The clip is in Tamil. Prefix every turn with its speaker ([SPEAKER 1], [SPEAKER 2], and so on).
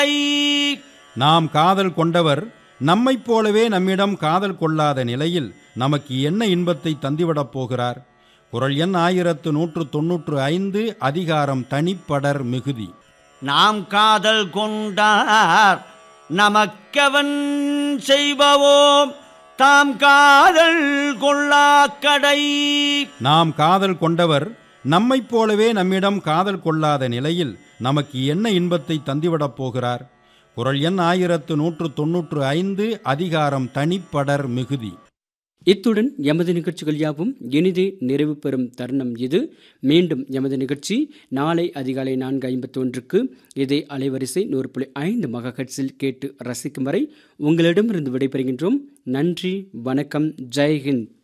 [SPEAKER 1] நாம் காதல் கொண்டவர் நம்மைப் போலவே நம்மிடம் காதல் கொள்ளாத நிலையில் நமக்கு என்ன இன்பத்தை தந்திவிடப் போகிறார் குரல் எண் ஆயிரத்து நூற்று தொன்னூற்று ஐந்து அதிகாரம் தனிப்படர் மிகுதி
[SPEAKER 2] நாம் காதல் கொண்டார் நமக்கவன் செய்பவோம் தாம் காதல் கொள்ளாக்கடை
[SPEAKER 1] நாம் காதல் கொண்டவர் நம்மைப் போலவே நம்மிடம் காதல் கொள்ளாத நிலையில் நமக்கு என்ன இன்பத்தை தந்திவிடப் போகிறார் குரல் எண் ஆயிரத்து நூற்று தொன்னூற்று ஐந்து அதிகாரம் தனிப்படர் மிகுதி
[SPEAKER 3] இத்துடன் எமது நிகழ்ச்சிகள் யாவும் இனிதே நிறைவு பெறும் தருணம் இது மீண்டும் எமது நிகழ்ச்சி நாளை அதிகாலை நான்கு ஐம்பத்தி ஒன்றுக்கு இதே அலைவரிசை நூறு புள்ளி ஐந்து மகஹட்ஸில் கேட்டு ரசிக்கும் வரை உங்களிடமிருந்து விடைபெறுகின்றோம் நன்றி வணக்கம் ஜெய்ஹிந்த்